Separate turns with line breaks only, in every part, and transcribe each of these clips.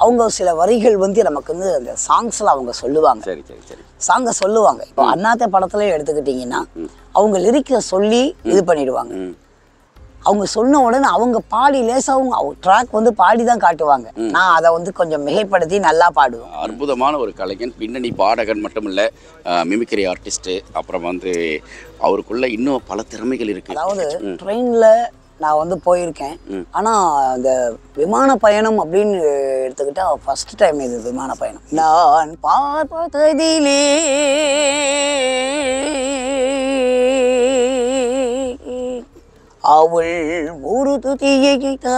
அவங்க சில வரிகள் வந்து நமக்கு வந்து அந்த சாங்ஸ்ல அவங்க சொல்லுவாங்க
சரி சரி சரி
சாங்கை சொல்லுவாங்க இப்போ அண்ணாத்த படத்துல எடுத்துக்கிட்டிங்கன்னா அவங்க லிரிக்கை சொல்லி இது பண்ணிடுவாங்க
ம்
அவங்க சொன்ன உடனே அவங்க பாடி லேசா அவங்க ட்ராக் வந்து பாடி தான் காட்டுவாங்க நான் அதை வந்து கொஞ்சம் மிகைப்படுத்தி நல்லா பாடுவேன்
அற்புதமான ஒரு கலைஞன் பின்னணி பாடகன் மட்டும் இல்லை மிமிக்ரி ஆர்டிஸ்ட்டு அப்புறம் வந்து அவருக்குள்ள இன்னும் பல திறமைகள் இருக்கு
அதாவது ட்ரெயினில் நான் வந்து போயிருக்கேன் ஆனால் அந்த விமான பயணம் அப்படின்னு எடுத்துக்கிட்டா ஃபர்ஸ்ட் டைம் இது விமான பயணம் நான் பார்ப்பதிலே அவள் ஒரு துதியை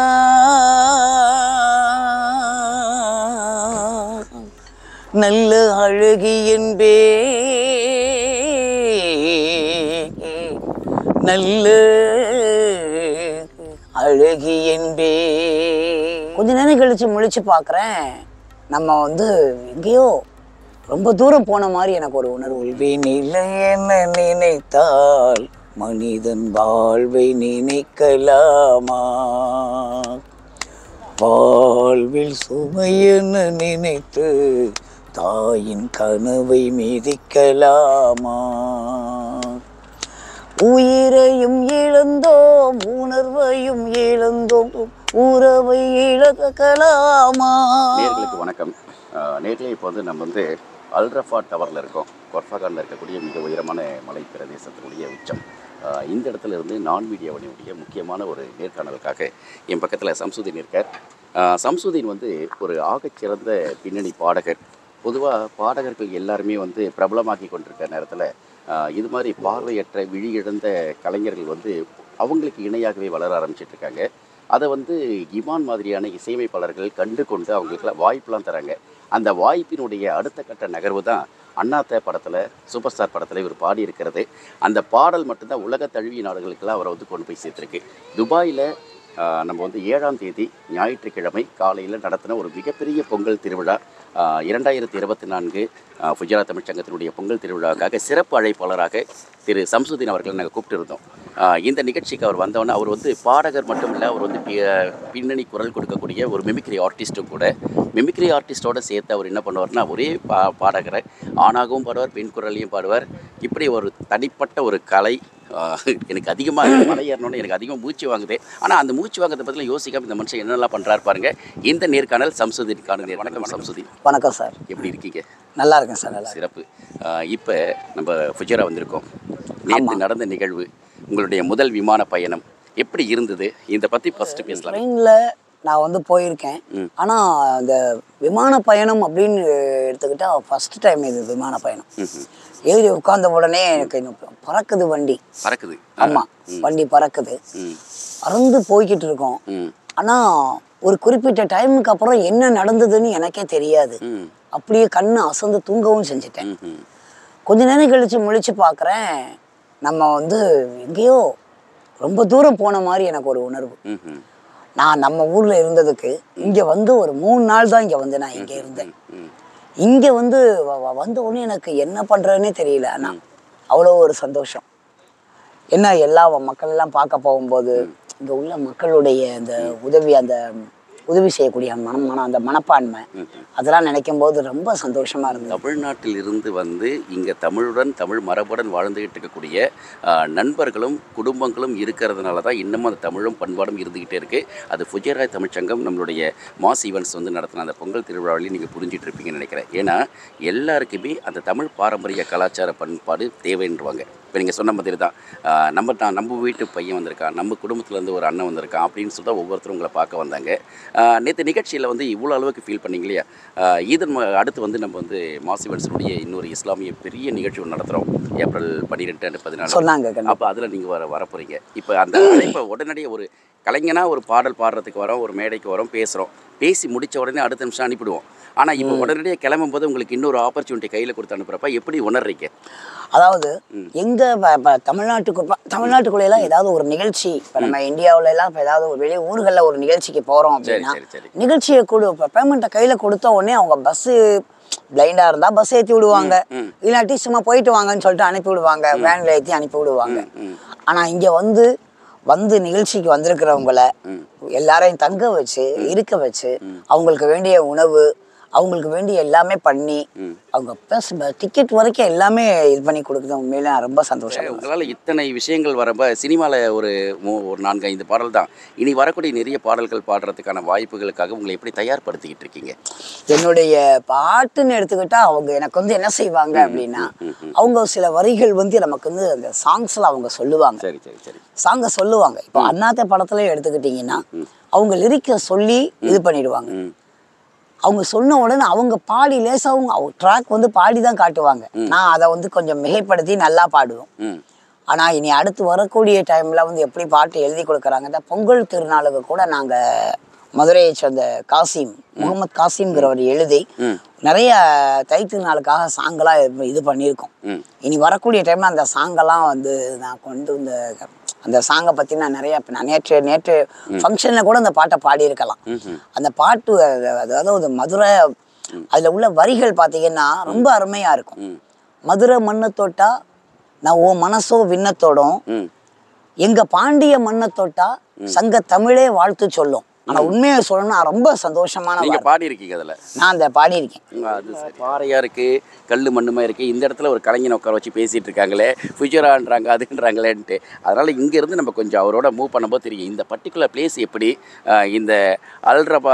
நல்ல அழகி என்பே நல்ல அழகி என்பே கொஞ்ச நேரம் கழிச்சு முழிச்சு பார்க்குறேன் நம்ம வந்து எங்கேயோ ரொம்ப தூரம் போன மாதிரி எனக்கு ஒரு உணர்வு நிலை என்ன நினைத்தால் மனிதன் வாழ்வை நினைக்கலாமா வாழ்வில் சுமையென நினைத்து தாயின் கனவை மிதிக்கலாமா உயிரையும் இழந்தோம் உணர்வையும் இழந்தோம் உறவை இழக்கலாமா
நேர்களுக்கு வணக்கம் அஹ், நேர்களே இப்போ வந்து நம்ம வந்து அல்ரஃபா டவரில் இருக்கோம் கொர்ஃபாகானில் இருக்கக்கூடிய மிக உயரமான மலை பிரதேசத்தினுடைய உச்சம் அஹ், இந்த இடத்துல இருந்து நான் மீடியாவினுடைய முக்கியமான ஒரு நேர்காணலுக்காக என் பக்கத்தில் சம்சுதீன் இருக்கார் அஹ், சம்சுதீன் வந்து ஒரு ஆகச்சிறந்த பின்னணி பாடகர் பொதுவாக பாடகர்கள் எல்லாருமே வந்து பிரபலமாக்கி கொண்டிருக்க நேரத்தில் இது மாதிரி பார்வையற்ற விழி இழந்த கலைஞர்கள் வந்து அவங்களுக்கு இணையாகவே வளர ஆரம்பிச்சிட்டு இருக்காங்க அதை வந்து இமான் மாதிரியான இசையமைப்பாளர்கள் கண்டு கொண்டு அவங்களுக்குலாம் வாய்ப்பெலாம் தராங்க அந்த வாய்ப்பினுடைய அடுத்த கட்ட நகர்வு தான் அண்ணாத்த படத்தில் சூப்பர் ஸ்டார் படத்தில் இவர் பாடி இருக்கிறது அந்த பாடல் மட்டும்தான் உலக தழுவிய நாடுகளுக்கெல்லாம் அவரை வந்து கொண்டு போய் சேர்த்துருக்கு துபாயில் ஆஹ், நம்ம வந்து ஏழாம் தேதி ஞாயிற்றுக்கிழமை காலையில் நடத்தின ஒரு மிகப்பெரிய பொங்கல் திருவிழா ஆஹ், இரண்டாயிரத்தி இருபத்தி நான்கு ஆஹ், ஃபுஜரா தமிழ்ச்சங்கத்தினுடைய பொங்கல் திருவிழாவுக்காக சிறப்பு அழைப்பாளராக திரு சம்சுதீன் அவர்களை நாங்கள் கூப்பிட்டுருந்தோம் ஆஹ், இந்த நிகழ்ச்சிக்கு அவர் வந்தவொடனே அவர் வந்து பாடகர் மட்டும் இல்லை அவர் வந்து பி- பின்னணி குரல் கொடுக்கக்கூடிய ஒரு மிமிக்ரி ஆர்டிஸ்ட்டும் கூட மிமிக்ரி ஆர்டிஸ்டோட சேர்த்து அவர் என்ன பண்ணுவார்னா ஒரே பா பாடகரை ஆணாகவும் பாடுவார் பெண் குரலையும் பாடுவார் இப்படி ஒரு தனிப்பட்ட ஒரு கலை ஆஹ், எனக்கு அதிகமாக மலை ஏறணும்னு எனக்கு அதிகமாக மூச்சு வாங்குது ஆனால் அந்த மூச்சு வாங்குறத பற்றில யோசிக்காம இந்த மனுஷன் என்னெல்லாம் பண்ணுறாரு பாருங்க இந்த நேர்காணல் சம்சுதீன் காணுங்க வணக்கம் சம்சுதீன்
வணக்கம் சார்
எப்படி இருக்கீங்க
நல்லா இருக்கேன் சார் நல்லா
சிறப்பு இப்போ நம்ம ஃபுஜரா வந்திருக்கோம் நேற்று நடந்த நிகழ்வு உங்களுடைய முதல் விமான பயணம் எப்படி இருந்தது இதை பற்றி ஃபஸ்ட்டு பேசலாம்
ட்ரெயினில் நான் வந்து போயிருக்கேன் ஆனால் அந்த விமான பயணம் அப்படின்னு எடுத்துக்கிட்டா ஃபர்ஸ்ட் டைம் இது விமான பயணம் ஏறி உட்கார்ந்த உடனே எனக்கு இன்னும் பறக்குது வண்டி
பறக்குது
ஆமாம் வண்டி பறக்குது
ம்
பறந்து போய்கிட்டு இருக்கோம்
ம்
ஆனால் ஒரு குறிப்பிட்ட டைமுக்கு அப்புறம் என்ன நடந்ததுன்னு எனக்கே தெரியாது
ம்
அப்படியே கண்ணு அசந்து தூங்கவும் செஞ்சுட்டேன்
ம் ம்
கொஞ்ச நேரம் கழிச்சு முழிச்சு பார்க்குறேன் நம்ம வந்து எங்கேயோ ரொம்ப தூரம் போன மாதிரி எனக்கு ஒரு உணர்வு
ம் ம்
நான் நம்ம ஊர்ல இருந்ததுக்கு இங்க வந்து ஒரு மூணு நாள் தான் இங்க வந்து நான் இங்க இருந்தேன்
ம்
இங்க வந்து வ- வ- வந்த உடனே எனக்கு என்ன பண்றதுன்னே தெரியல ஆனா அவ்வளோ ஒரு சந்தோஷம் என்ன எல்லா மக்கள் எல்லாம் பார்க்க போகும்போது இங்க உள்ள மக்களுடைய அந்த உதவி அந்த உதவி செய்யக்கூடிய மனம் மன அந்த மனப்பான்மை அதெல்லாம் நினைக்கும் போது ரொம்ப சந்தோஷமா இருந்தது
தமிழ்நாட்டில் இருந்து வந்து இங்கே தமிழுடன் தமிழ் மரபுடன் வாழ்ந்துகிட்டு இருக்கக்கூடிய ஆஹ், நண்பர்களும் குடும்பங்களும் இருக்கிறதுனால தான் இன்னமும் அந்த தமிழும் பண்பாடும் இருந்துக்கிட்டே இருக்குது அது ஃபுஜேராய் தமிழ்ச்சங்கம் நம்மளுடைய மாஸ் ஈவெண்ட்ஸ் வந்து நடத்தின அந்த பொங்கல் திருவிழாவிலையும் நீங்கள் புரிஞ்சிட்டு இருப்பீங்கன்னு நினைக்கிறேன் ஏன்னா எல்லாருக்குமே அந்த தமிழ் பாரம்பரிய கலாச்சார பண்பாடு தேவைன்றவாங்க இப்போ நீங்கள் சொன்ன மாதிரி தான் ஆஹ், நம்ம தான் நம்ம வீட்டு பையன் வந்திருக்கான் நம்ம குடும்பத்துலேருந்து ஒரு அண்ணன் வந்திருக்கான் அப்படின்னு சொல்லி தான் ஒவ்வொருத்தரும் உங்களை பார்க்க வந்தாங்க நேற்று நிகழ்ச்சியில் வந்து இவ்வளோ அளவுக்கு ஃபீல் பண்ணீங்க இல்லையா ஆஹ் இதன் ம- அடுத்து வந்து நம்ம வந்து மாசிவன்ஸனுடைய இன்னொரு இஸ்லாமிய பெரிய நிகழ்ச்சி ஒன்று நடத்துகிறோம் ஏப்ரல் பன்னிரெண்டு அண்ட் பதினாலு
சொன்னாங்க கண்டிப்பா.
அப்போ அதில் நீங்கள் வர வரப்போகிறீங்க இப்போ அந்த அழைப்பை உடனடியாக ஒரு கலைஞனாக ஒரு பாடல் பாடுறதுக்கு வரோம் ஒரு மேடைக்கு வரோம் பேசுகிறோம் பேசி முடிச்ச உடனே அடுத்த நிமிஷம் அனுப்பிடுவோம் ஆனால் இப்போ உடனடியாக கிளம்பும் போது உங்களுக்கு இன்னொரு ஆப்பர்ச்சுனிட்டி கையில் கொடுத்து அனுப்புகிறப்ப எப்படி உணர்றீங்க
அதாவது எங்க ப- ப- தமிழ்நாட்டுக்கு ப- தமிழ்நாட்டுக்குள்ள எல்லாம் ஏதாவது ஒரு நிகழ்ச்சி இப்போ நம்ம இந்தியாவுல எல்லாம் இப்போ ஏதாவது ஒரு வெளி ஊர்களில் ஒரு நிகழ்ச்சிக்கு போறோம் அப்படின்னா
சரி, சரி.
நிகழ்ச்சியை கொடு இப்போ பேமெண்ட்டை கையில கொடுத்த உடனே அவங்க பஸ் பிளைண்டா இருந்தா பஸ் ஏத்தி விடுவாங்க இல்லாட்டி சும்மா போயிட்டு வாங்கன்னு சொல்லிட்டு அனுப்பி விடுவாங்க வேன்ல ஏத்தி அனுப்பி விடுவாங்க ஆனா இங்க வந்து வந்து நிகழ்ச்சிக்கு வந்திருக்கிறவங்கள எல்லாரையும் தங்க வச்சு இருக்க வச்சு அவங்களுக்கு வேண்டிய உணவு அவங்களுக்கு வேண்டிய எல்லாமே பண்ணி அவங்க ப்ளஸ் டிக்கெட் வரைக்கும் எல்லாமே இது பண்ணி கொடுக்குறது உண்மையில நான் ரொம்ப சந்தோஷம்
உங்களால் இத்தனை விஷயங்கள் வரப்ப சினிமாவில் ஒரு மூ- ஒரு நான்கு ஐந்து பாடல் தான் இனி வரக்கூடிய நிறைய பாடல்கள் பாடுறதுக்கான வாய்ப்புகளுக்காக உங்களை எப்படி தயார்படுத்திக்கிட்டு இருக்கீங்க
என்னுடைய பாட்டுன்னு எடுத்துக்கிட்டா அவங்க எனக்கு வந்து என்ன செய்வாங்க அப்படின்னா அவங்க சில வரிகள் வந்து நமக்கு வந்து அந்த சாங்ஸ்ல அவங்க சொல்லுவாங்க
சரி சரி சரி
சாங்கை சொல்லுவாங்க இப்போ அண்ணாத்த படத்துல எடுத்துக்கிட்டிங்கன்னா அவங்க லிரிக்கை சொல்லி இது பண்ணிடுவாங்க
ம்
அவங்க சொன்ன உடனே அவங்க பாடி லேசாகவும் அவங்க ட்ராக் வந்து பாடி தான் காட்டுவாங்க நான் அதை வந்து கொஞ்சம் மிகைப்படுத்தி நல்லா பாடுவோம்
ம்
ஆனா இனி அடுத்து வரக்கூடிய டைம்ல வந்து எப்படி பாட்டு எழுதி கொடுக்குறாங்க இந்த பொங்கல் திருநாளுக்கு கூட நாங்க மதுரையை சேர்ந்த காசிம் முகமது காசிம்ங்கிறவர் எழுதி
ம்.
நிறைய தை திருநாளுக்காக சாங்கெல்லாம் இது- இது பண்ணியிருக்கோம்
ம்
இனி வரக்கூடிய டைம்ல அந்த சாங்கெல்லாம் வந்து நான் கொண்டு இந்த அந்த சாங்கை பத்தி நான் நிறைய இப்ப நான் நேற்று நேற்று ஃபங்க்ஷன்ல கூட அந்த பாட்டை பாடியிருக்கலாம்
ம்ஹும்.
அந்த பாட்டு அது- அதாவது ஒரு மதுரை அதுல உள்ள வரிகள் பார்த்தீங்கன்னா ரொம்ப அருமையா இருக்கும்
ம்
மதுரை மண்ணை தொட்டா நான் உன் மனசோ விண்ணத்தோடும்
ம்
எங்க பாண்டிய மண்ணை தொட்டா சங்க தமிழே வாழ்த்து சொல்லும் ஆனா உண்மையை சொல்லணும்னா ரொம்ப சந்தோஷமான
நீங்கள்
வார்த்தை.
பாடியிருக்கீங்க அதில்
நான் அந்த பாடியிருக்கேன்
அது சரி. பாறையா இருக்கு கல் மண்ணுமா இருக்கு இந்த இடத்துல ஒரு கலைஞனை உட்கார வச்சு பேசிட்டு இருக்காங்களே ஃபியூச்சரான்றாங்க அதுன்றாங்களேன்ட்டு அதனால இங்க இருந்து நம்ம கொஞ்சம் அவரோட மூவ் பண்ணும்போது தெரியும் இந்த பர்டிகுலர் பிளேஸ் எப்படி அஹ், இந்த அல்ட்ரபா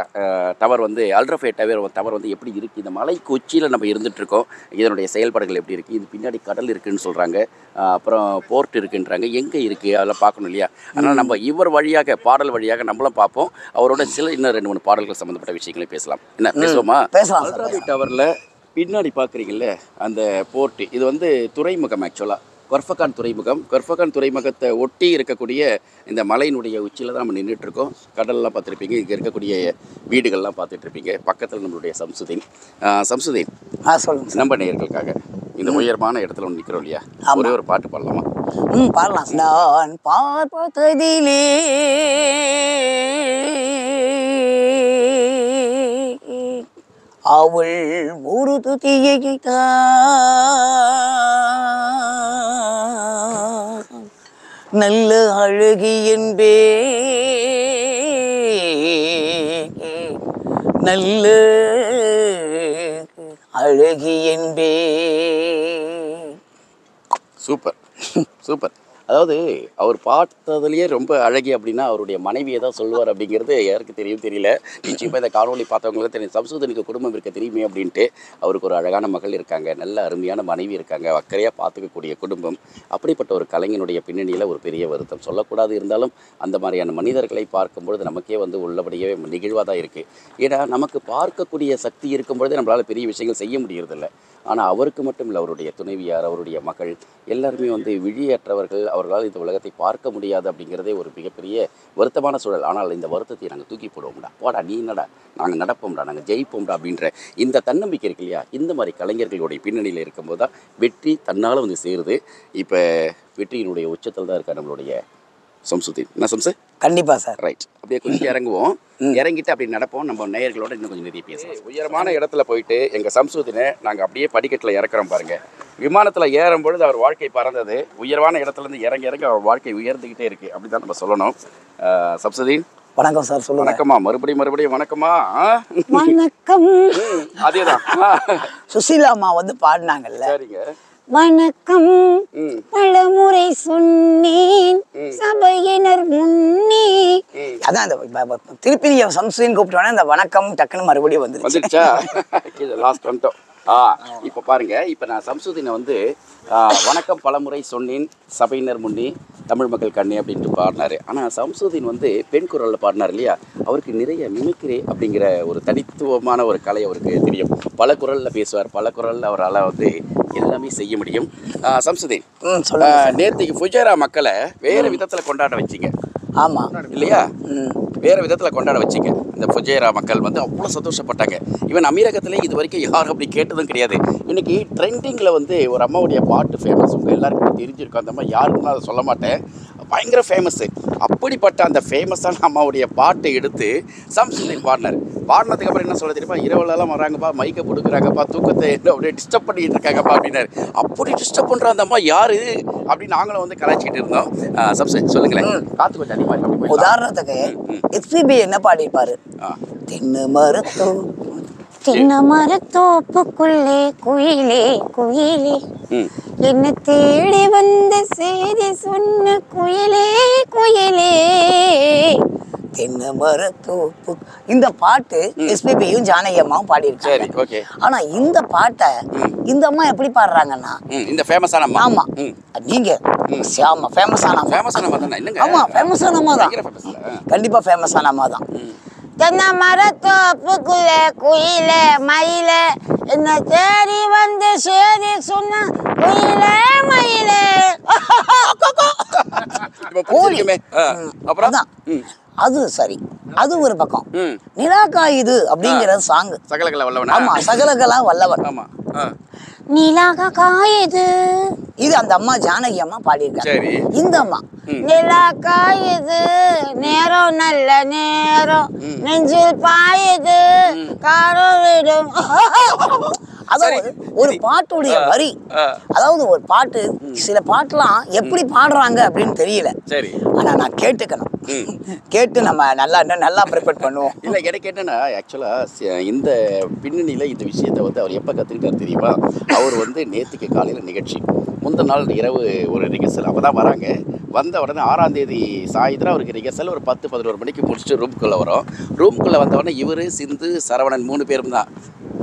டவர் வந்து அல்ட்ரஃபே டவர் டவர் வந்து எப்படி இருக்கு இந்த மலைக்கு உச்சியில நம்ம இருந்துட்டு இருக்கோம் இதனுடைய செயல்பாடுகள் எப்படி இருக்கு இது பின்னாடி கடல் இருக்குன்னு சொல்றாங்க அஹ், அப்புறம் போர்ட் இருக்குன்றாங்க எங்க இருக்கு அதெல்லாம் பார்க்கணும் இல்லையா அதனால நம்ம இவர் வழியாக பாடல் வழியாக நம்மளும் பார்ப்போம் அவரோட சில இன்னும் ரெண்டு மூணு பாடல்கள் சம்மந்தப்பட்ட விஷயங்களையும் பேசலாம் என்ன பேசுவோமா
பேசலாம் சார்
அல்ட்ராபி டவரில் பின்னாடி பார்க்குறீங்கல்ல அந்த போர்ட்டு இது வந்து துறைமுகம் ஆக்சுவலாக கொர்ஃபகான் துறைமுகம் கொர்ஃபகான் துறைமுகத்தை ஒட்டி இருக்கக்கூடிய இந்த மலையினுடைய உச்சியில் தான் நம்ம நின்றுட்டு இருக்கோம் கடல்லாம் பார்த்துருப்பீங்க இங்கே இருக்கக்கூடிய வீடுகள்லாம் பார்த்துட்டு இருப்பீங்க பக்கத்தில் நம்மளுடைய சம்சுதீன் ஆஹ் சம்சுதீன்
ஆ சொல்லுங்க சார்
நம்ம நேயர்களுக்காக இந்த உயரமான இடத்துல ஒன்று நிற்கிறோம் இல்லையா ஒரே ஒரு பாட்டு பாடலாமா
ம் பாடலாம் சார். நான் பார்ப்பதிலே அவள் ஒரு துதியை நல்ல அழகி என்பே நல்ல அழகி என்பே
சூப்பர் சூப்பர் அதாவது அவர் பார்த்ததுலேயே ரொம்ப அழகி அப்படின்னா அவருடைய மனைவியை தான் சொல்லுவார் அப்படிங்கிறது யாருக்கு தெரியும் தெரியல நிச்சயமாக இந்த காணொலி பார்த்தவங்களுக்கு தெரியும் சம்சுதனுக்கு குடும்பம் இருக்க தெரியுமே அப்படின்ட்டு அவருக்கு ஒரு அழகான மகள் இருக்காங்க நல்ல அருமையான மனைவி இருக்காங்க அக்கறையாக பார்த்துக்கக்கூடிய குடும்பம் அப்படிப்பட்ட ஒரு கலைஞனுடைய பின்னணியில் ஒரு பெரிய வருத்தம் சொல்லக்கூடாது இருந்தாலும் அந்த மாதிரியான மனிதர்களை பார்க்கும்பொழுது நமக்கே வந்து உள்ளபடியே நெகிழ்வாக தான் இருக்குது ஏன்னா நமக்கு பார்க்கக்கூடிய சக்தி இருக்கும் பொழுதே நம்மளால் பெரிய விஷயங்கள் செய்ய முடியறதில்ல ஆனால் அவருக்கு மட்டும் இல்லை அவருடைய துணைவியார் அவருடைய மகள் எல்லாருமே வந்து விழியற்றவர்கள் அவர்களால் இந்த உலகத்தை பார்க்க முடியாது அப்படிங்கிறதே ஒரு மிகப்பெரிய வருத்தமான சூழல் ஆனால் இந்த வருத்தத்தை நாங்கள் தூக்கி போடுவோம்டா போடா நீ என்னடா நாங்கள் நடப்போம்டா நாங்கள் ஜெயிப்போம்டா அப்படின்ற இந்த தன்னம்பிக்கை இருக்கு இல்லையா இந்த மாதிரி கலைஞர்களுடைய பின்னணியில் இருக்கும்போது தான் வெற்றி தன்னால் வந்து சேருது இப்போ வெற்றியினுடைய உச்சத்தில் தான் இருக்கா நம்மளுடைய சம்சுதீன் என்ன சம்சு
கண்டிப்பா சார்
ரைட் அப்படியே கொஞ்சம் இறங்குவோம் இறங்கிட்டு அப்படி நடப்போம் நம்ம நேயர்களோட இன்னும் கொஞ்சம் நிறைய பேசலாம் உயரமான இடத்துல போயிட்டு எங்கள் சம்சுதினை நாங்கள் அப்படியே படிக்கட்டில் இறக்குறோம் பாருங்க விமானத்தில் ஏறும் பொழுது அவர் வாழ்க்கை பறந்தது உயரமான இடத்துல இருந்து இறங்கி இறங்கி அவர் வாழ்க்கை உயர்ந்துக்கிட்டே இருக்கு அப்படி தான் நம்ம சொல்லணும் அஹ், சம்சுதீன்
வணக்கம் சார் சொல்லுங்க
வணக்கம்மா மறுபடியும் மறுபடியும் வணக்கம்மா ஆ?
வணக்கம்
ம், அதேதான் ஆ,
சுசீலா அம்மா வந்து பாடினாங்கல்ல
சரிங்க
வணக்கம்
ம்
பலமுறை சொன்னேன் சபையினர் முன்னே அதான் அந்த ப- ப- திருப்பி நீங்க சம்சுன்னு கூப்பிட்டோன்னே அந்த வணக்கம் டக்குன்னு மறுபடியும் வந்துருச்சு
வந்துடுச்சா லாஸ்ட் வந்துட்டோம் ஆ இப்போ பாருங்க இப்போ நான் சம்சுதீனை வந்து ஆ, வணக்கம் பலமுறை சொன்னேன் சபையினர் முன்னே தமிழ் மக்கள் கண்ணே அப்படின்ட்டு பாடினாரு ஆனால் சம்சுதீன் வந்து பெண் குரலில் பாடினார் இல்லையா அவருக்கு நிறைய மிமிக்ரி அப்படிங்கிற ஒரு தனித்துவமான ஒரு கலை அவருக்கு தெரியும் பல குரலில் பேசுவார் பல குரலில் அவரால் வந்து எல்லாமே செய்ய முடியும் ஆ, சம்சுதீன்
ம் சொல்லுங்க
ஆ, நேத்திக்கு ஃபுஜேரா மக்களை வேறு விதத்தில் கொண்டாட வச்சிங்க
ஆமா
இல்லையா
ம்
வேறு விதத்தில் கொண்டாட வச்சிங்க இந்த ஃபுஜேரா மக்கள் வந்து அவ்வளோ சந்தோஷப்பட்டாங்க ஈவன் அமீரகத்திலே இது வரைக்கும் யாரும் அப்படி கேட்டதும் கிடையாது இன்னைக்கு ட்ரெண்டிங்கில் வந்து ஒரு அம்மாவுடைய பாட்டு ஃபேமஸ் உங்கள் எல்லாருக்கும் தெரிஞ்சிருக்கும் அந்த அம்மா யாருன்னு நான் அதை சொல்ல மாட்டேன் பயங்கர ஃபேமஸ்ஸு அப்படிப்பட்ட அந்த ஃபேமஸான அம்மாவுடைய பாட்டை எடுத்து சம்சுதீன் பாடினார் பாடினதுக்கு அப்புறம் என்ன சொல்ல தெரியுமா இரவுலலாம் வராங்கப்பா மைக்கை கொடுக்குறாங்கப்பா தூக்கத்தை என்ன அப்படியே டிஸ்டர்ப் பண்ணிட்டு இருக்காங்கப்பா அப்படின்னாரு அப்படி டிஸ்டர்ப் பண்ணுற அந்த அம்மா யாரு அப்படின்னு நாங்களும் வந்து கலாய்ச்சிக்கிட்டு இருந்தோம் சம்சு சொல்லுங்களேன் காற்று கொஞ்சம் அதிகமாக இருக்கு. அப்படி போயிடலாம்.
உதாரணத்துக்கு எஸ்பிபி என்ன பாடியிருப்பாரு
ஆ
தென்னை மரத்தோ
சின்ன மரத்தோப்புக்குள்ளே குயிலே குயிலே
ம்
என்ன தேடி வந்த செய்தி சொன்ன குயிலே குயிலே
தென்னை மரத்தோப்பு இந்த பாட்டு எஸ்பிபியும் ஜானகி அம்மாவும்
சரி
பாடியிருக்காங்க
ஓகே
ஆனா இந்த பாட்டை இந்த அம்மா எப்படி பாடுறாங்கன்னா
ம் இந்த ஃபேமஸான அம்மா
ஆமா
ம்
நீங்க ஆமா ஃபேமஸான அம்மா
ஃபேமஸான அம்மா தானே என்னங்க
ஆமா ஃபேமஸான அம்மா தான்
பயங்கர famous இல்ல?
கண்டிப்பா ஃபேமஸான அம்மா தான்
தென்னை மரத்தோப்புக்குள்ளே குயிலே மயிலே என்ன தேடி வந்த செய்தி சொன்ன குயிலே மயிலே
இப்போ புரிஞ்சிருக்குமே ஆ, அப்புறம்
அதான்
ம்
அது சரி அது ஒரு பக்கம்
ம்
நிலாக்கா இது அப்படிங்கிறது சாங்
சகலகல வல்லவனா
ஆமா சகலகலா வல்லவன்
ஆமா ஆ
நிலாக காயுது
இது அந்த அம்மா ஜானகி அம்மா பாடியிருக்காங்க
சரி
இந்த அம்மா
ம்.
நிலா காயுது நேரம் நல்ல நேரம்
ம்.
நெஞ்சில் பாயுது காரம் விடும்
அதாவது ஒரு பாட்டுடைய வரி
ஆ
அதாவது ஒரு பாட்டு சில பாட்டுலாம் எப்படி பாடுறாங்க அப்படின்னு தெரியல
சரி
ஆனா நான் கேட்டுக்கணும் கேட்டு நம்ம நல்லா இன்னும் நல்லா ப்ரிப்பேர் பண்ணுவோம்
இல்லை எனக்கு என்னன்னா ஆக்சுவலாக இந்த பின்னணியில் இந்த விஷயத்தை வந்து அவர் எப்போ கற்றுக்கிட்டார் தெரியுமா அவர் வந்து நேற்றுக்கு காலையில் நிகழ்ச்சி முந்தின நாள் இரவு ஒரு ரிகர்சல் அப்போ தான் வராங்க வந்த உடனே ஆறாம் தேதி சாயந்தரம் அவருக்கு ரிகர்சல் ஒரு பத்து பதினோரு மணிக்கு முடிச்சுட்டு ரூம்குள்ளே வரோம் ரூம்குள்ளே வந்த உடனே இவர் சிந்து சரவணன் மூணு பேரும் தான்